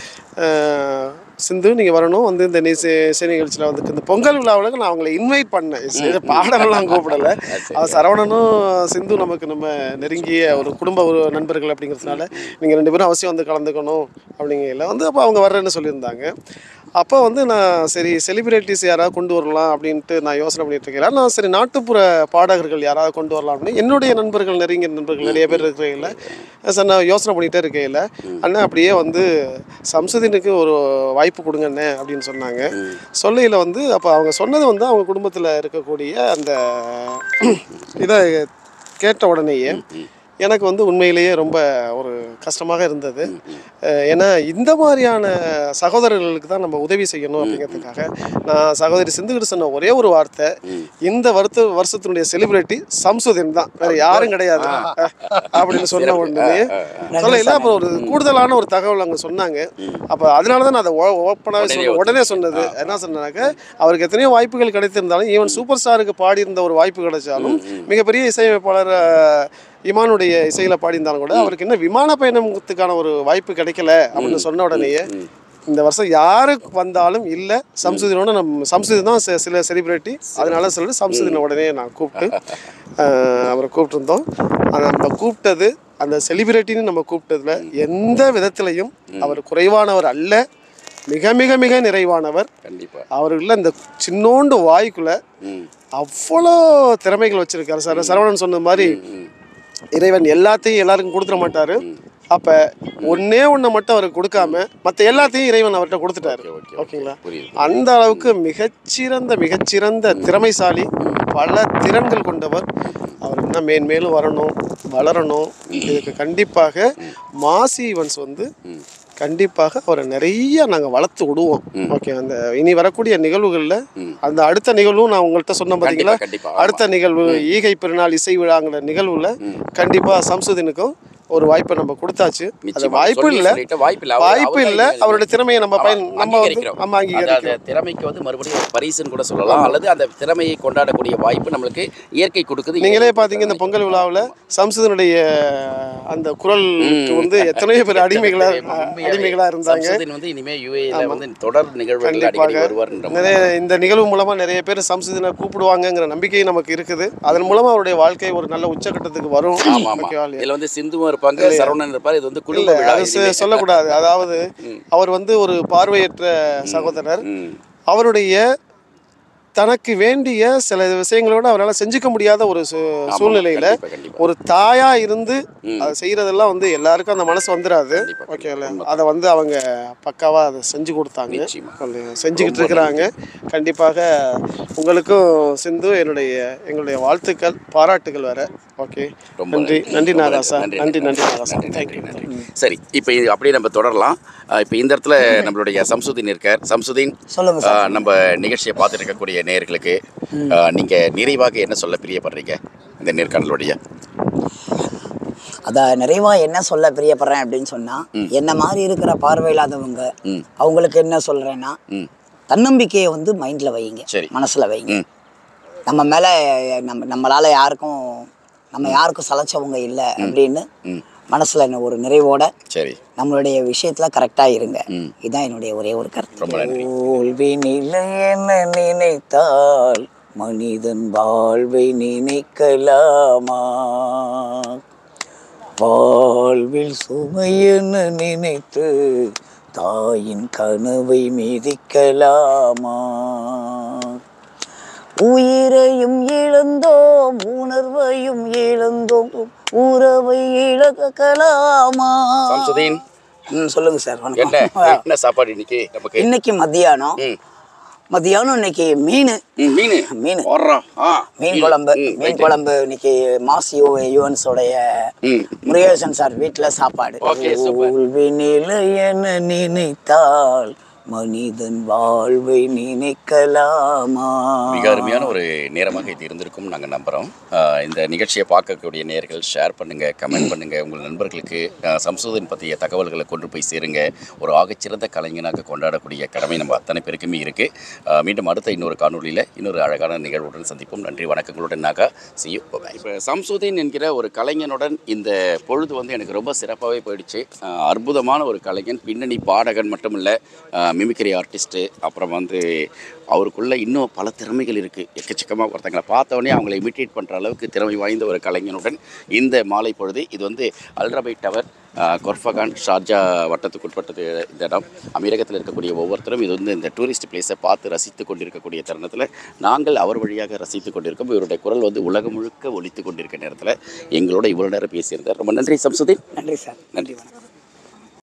அஹ், சிந்து நீங்கள் வரணும் வந்து இந்த நி- இசை இசை நிகழ்ச்சியில் வந்துட்டு இந்த பொங்கல் விழாவில் நான் அவங்களை இன்வைட் பண்ணேன் சரி, பாடலாம் கூப்பிடல அவர் சரவணனும் சிந்து நமக்கு நம்ம நெருங்கிய ஒரு குடும்ப ஒரு நண்பர்கள் அப்படிங்கிறதுனால நீங்கள் ரெண்டு பேரும் அவசியம் வந்து கலந்துக்கணும் அப்படிங்கல வந்து அப்போ அவங்க வர்றேன்னு சொல்லியிருந்தாங்க அப்போ வந்து நான் சரி செலிபிரிட்டிஸ் யாராவது கொண்டு வரலாம் அப்படின்ட்டு நான் யோசனை பண்ணிட்டு இருக்கேன் நான் சரி நாட்டுப்புற பாடகர்கள் யாராவது கொண்டு வரலாம் அப்படின்னு என்னுடைய நண்பர்கள் நெருங்கிய நண்பர்கள் நிறைய பேர் இருக்கிறீங்கள சார் நான் யோசனை பண்ணிகிட்டே இருக்கையில் அண்ணன் அப்படியே வந்து சம்சுதீனுக்கு ஒரு வாய்ப்பு கொடுங்க அண்ணே அப்படின்னு சொன்னாங்க சொல்லையில் வந்து அப்போ அவங்க சொன்னது வந்து அவங்க குடும்பத்தில் இருக்கக்கூடிய அந்த இதை கேட்ட உடனேயே எனக்கு வந்து உண்மையிலேயே ரொம்ப ஒரு கஷ்டமாக இருந்தது அஹ் ஏன்னா இந்த மாதிரியான சகோதரர்களுக்கு தான் நம்ம உதவி செய்யணும் அப்படிங்கிறதுக்காக நான் சகோதரி சிந்துகிட்டு சொன்ன ஒரே ஒரு வார்த்தை இந்த வருத்த வருஷத்தினுடைய செலிபிரிட்டி சம்சுதீன் தான் வேற யாரும் கிடையாது அஹ் அப்படின்னு சொன்ன உடனே சொல்ல இல்லை அப்புறம் ஒரு கூடுதலான ஒரு தகவல் அங்கே சொன்னாங்க அப்போ அதனால தான் நான் அதை ஓப்பனாகவே சொன்ன உடனே சொன்னது என்ன சொன்னாக்க அவருக்கு எத்தனையோ வாய்ப்புகள் கிடைத்திருந்தாலும் ஈவன் சூப்பர் ஸ்டாருக்கு பாடியிருந்த ஒரு வாய்ப்பு கிடைச்சாலும் மிகப்பெரிய இசையமைப்பாளர் அஹ், இமானுடைய இசையில பாடியிருந்தாலும் கூட அவருக்கு இன்னும் விமான பயணத்துக்கான ஒரு வாய்ப்பு கிடைக்கல அப்படின்னு சொன்ன உடனேயே இந்த வருஷம் யாருக்கு வந்தாலும் இல்லை சம்சுதீனோட நம்ம சம்சுதீன் தான் சி- சில செலிபிரிட்டி அதனால சொல்லிட்டு சம்சுதீனை உடனே நான் கூப்பிட்டு அஹ், அவரை கூப்பிட்டுருந்தோம் அது நம்ம கூப்பிட்டது அந்த செலிபிரிட்டின்னு நம்ம கூப்பிட்டதுல எந்த விதத்திலையும் அவர் குறைவானவர் அல்ல மிக மிக மிக நிறைவானவர்
கண்டிப்பாக
அவருக்குள்ள இந்த சின்னோண்டு வாய்க்குள்ள
ம்
அவ்வளோ திறமைகள் வச்சிருக்காரு சார் சரவணன் சொன்ன மாதிரி இறைவன் எல்லாத்தையும் எல்லாருக்கும் கொடுத்துட மாட்டாரு அப்ப ஒண்ணே ஒண்ணை மட்டும் அவருக்கு கொடுக்காம மத்த எல்லாத்தையும் இறைவன் அவர்கிட்ட கொடுத்துட்டாரு
ஓகே,
ஓகேங்களா
புரியுது
அந்த அளவுக்கு மிகச்சிறந்த மிகச்சிறந்த திறமைசாலி பல திறன்கள் கொண்டவர் அவர் இன்னும் மேன்மேலும் வரணும் வளரணும் இதுக்கு கண்டிப்பாக மாசி ஈவெண்ட்ஸ் வந்து கண்டிப்பாக அவரை நிறைய நாங்கள் வளர்த்து விடுவோம் ஓகே அந்த இனி வரக்கூடிய நிகழ்வுகளில் அந்த அடுத்த நிகழ்வும் நான் உங்கள்கிட்ட சொன்ன பார்த்தீங்களா
கண்டிப்பா, கண்டிப்பா, ஆமா.
அடுத்த நிகழ்வு ஈகை பெருநாள் இசை விழாங்கிற நிகழ்வுல கண்டிப்பா சம்சுதீனுக்கும் ஒரு வாய்ப்பை நம்ம கொடுத்தாச்சு அது
நிச்சயமா.
வாய்ப்பு
சொல்லி
இல்லை
சொல்லிட்டு வாய்ப்பு இல்லை. அவர்
வாய்ப்பு
அவர்
இல்லை
கையில்
அவருடைய திறமையை நம்ம
ஆமா,
பயன் நம்ம வந்து
அங்கீகரிக்கிறோம்.
நம்ம
அதாவது
அங்கீகரிக்கிறோம்
திறமைக்கு வந்து மறுபடியும் ஒரு பரிசுன்னு கூட சொல்லலாம் அல்லது அந்த திறமையை கொண்டாடக்கூடிய வாய்ப்பு நம்மளுக்கு இயற்கை கொடுக்குது
நீங்களே
இயற்கை
பார்த்தீங்க இந்த
கொடுக்குது.
பொங்கல் விழாவில் சம்சுதனுடைய அந்த குரலுக்கு வந்து எத்தனையோ பேர் அடிமைகளா
உண்மையாவே
அடிமைகளா இருந்தாங்க
சம்சுதீன் வந்து இனிமே யுஏல வந்து தொடர் நிகழ்வுகள் அடிக்கடி
கண்டிப்பாக
வருவார்ன்ற
நிறைய இந்த நிகழ்வு மூலமா நிறைய பேர் சம்சுதினை கூப்பிடுவாங்கங்கிற நம்பிக்கை நமக்கு இருக்குது அதன் மூலமா அவருடைய வாழ்க்கை ஒரு நல்ல உச்சகட்டத்துக்கு வரும்
ஆமா ஆமா
ஓகேவா இல்லையா?
இதுல வந்து சிந்துவும் இருப்பாங்க சரவணன் இருப்பார் இது வந்து குடும்ப
இல்ல
விழா
அது
இதுவே.
சொ- சொல்லக்கூடாது அதாவது அவர் வந்து ஒரு பார்வையற்ற சகோதரர்
ம்.
அவருடைய தனக்கு வேண்டிய சில விஷயங்களோட அவரால் செஞ்சுக்க முடியாத ஒரு சூ சூழ்நிலையில்
கண்டிப்பா, கண்டிப்பா.
ஒரு தாயா இருந்து அதை செய்யறதெல்லாம் வந்து எல்லாருக்கும் அந்த மனசு வந்துடாது
கண்டிப்பா,
ஓகேல அதை வந்து அவங்க பக்காவா அதை செஞ்சு கொடுத்தாங்க
நிச்சயமா.
அது செஞ்சுக்கிட்டு இருக்கிறாங்க கண்டிப்பாக உங்களுக்கும் சிந்து என்னுடைய எங்களுடைய வாழ்த்துக்கள் பாராட்டுகள் வேற ஓகே
ரொம்ப
நன்றி நன்றி
ரொம்ப
நாராசா
நன்றி,
நன்றி நன்றி
நன்றி,
நாராசா
நன்றி,
தேங்க்யூ
நன்றி, நன்றி. சரி இப்போ இது அப்படியே நம்ம தொடரலாம் இப்போ இந்த இடத்துல நம்மளுடைய சம்சுதீன் இருக்கார் சம்சுதீன்
சொல்லுங்க சார்.
ஆ, நம்ம நிகழ்ச்சியை பார்த்துட்டு இருக்கக்கூடிய நேயர்களுக்கு ஆ, நீங்க நிறைவாக என்ன சொல்ல பிரியப்படுறீங்க இந்த நேர்காணலுடைய
அதான் நிறைவா என்ன சொல்ல பிரியப்படுறேன் அப்படின்னு சொன்னா என்ன மாதிரி இருக்கிற பார்வையில்லாதவங்க
ம்.
அவங்களுக்கு என்ன சொல்றேன்னா
ம்
தன்னம்பிக்கையை வந்து மைண்ட்ல வைங்க
சரி.
மனசுல வைங்க
ம்
நம்ம மேல நம்ம நம்மளால யாருக்கும் நம்ம யாருக்கும் சலைச்சவங்க இல்லை அப்படின்னு
ம்
மனசுல என்ன ஒரு நிறைவோட
சரி
நம்மளுடைய விஷயத்துல கரெக்டா இருங்க
ம்.
இதுதான் என்னுடைய ஒரே ஒரு கருத்து
ரொம்ப நன்றி.
தோல்வி நிலை என நினைத்தால் மனிதன் வாழ்வை நினைக்கலாமா வாழ்வில் சுமை என நினைத்து தாயின் கனவை மிதிக்கலாமா உயிரையும் இழந்தோம் உணர்வையும் இழந்தோம் உறவை இழக்கலாமா
சம்சுதீன்
ம், சொல்லுங்க சார்
என்ன
வணக்கம்
என்ன சாப்பாடு இன்னைக்கு நமக்கு
இன்னைக்கு மத்தியானம்
ம்
மத்தியானம் இன்னைக்கு மீன்
ம், மீன்
மீன்.
போடுறோம் ஆ
மீன் குழம்பு
ம்,
மீன்
right.
குழம்பு இன்னைக்கு மாஸ் யூ யுவன்ஸோடைய
ம்
முருகேசன் சார் வீட்டில் சாப்பாடு
Okay, super.
தோல்வி நிலை என நினைத்தால் மனிதன் வாழ்வை நினைக்கலாமா
மிக அருமையான ஒரு நேரமாக இது இருந்திருக்கும் நாங்கள் நம்புகிறோம் இந்த நிகழ்ச்சியை பார்க்கக்கூடிய நேர்கள் ஷேர் பண்ணுங்கள் கமெண்ட் பண்ணுங்கள் உங்கள் நண்பர்களுக்கு ஆஹ், சம்சோதன் பற்றிய தகவல்களை கொண்டு போய் சேருங்க ஒரு ஆகச்சிறந்த கலைஞனாக கொண்டாடக்கூடிய கடமை நம்ம அத்தனை பேருக்குமே இருக்குது மீண்டும் அடுத்த இன்னொரு காணொளியில் இன்னொரு அழகான நிகழ்வுடன் சந்திப்போம் நன்றி வணக்கங்களுடன் நாகா சியு இப்போ சம்சுதீன் என்கிற ஒரு கலைஞனுடன் இந்த பொழுது வந்து எனக்கு ரொம்ப சிறப்பாகவே போயிடுச்சு ஆஹ், அற்புதமான ஒரு கலைஞன் பின்னணி பாடகன் மட்டும் இல்லை மிமிக்ரி ஆர்டிஸ்ட்டு அப்புறம் வந்து அவருக்குள்ள இன்னும் பல திறமைகள் இருக்குது எக்கச்சக்கமாக ஒருத்தங்களை பார்த்தவொடனே அவங்களை இமிட்டேட் பண்ணுற அளவுக்கு திறமை வாய்ந்த ஒரு கலைஞனுடன் இந்த மாலை பொழுது இது வந்து அல்ரபை டவர் ஆஹ், கொர்ஃபகான் ஷார்ஜா வட்டத்துக்குட்பட்டது இந்த இடம் அமீரகத்தில் இருக்கக்கூடிய ஒவ்வொருத்தரும் இது வந்து இந்த டூரிஸ்ட் பிளேஸை பார்த்து ரசித்து கொண்டிருக்கக்கூடிய தருணத்தில் நாங்கள் அவர் வழியாக ரசித்து கொண்டிருக்கோம் இவருடைய குரல் வந்து உலகம் முழுக்க ஒலித்து கொண்டிருக்க நேரத்தில் எங்களோட இவ்வளோ நேரம் பேசியிருந்தார் ரொம்ப நன்றி சம்சுதீன்
நன்றி சார் நன்றி வணக்கம்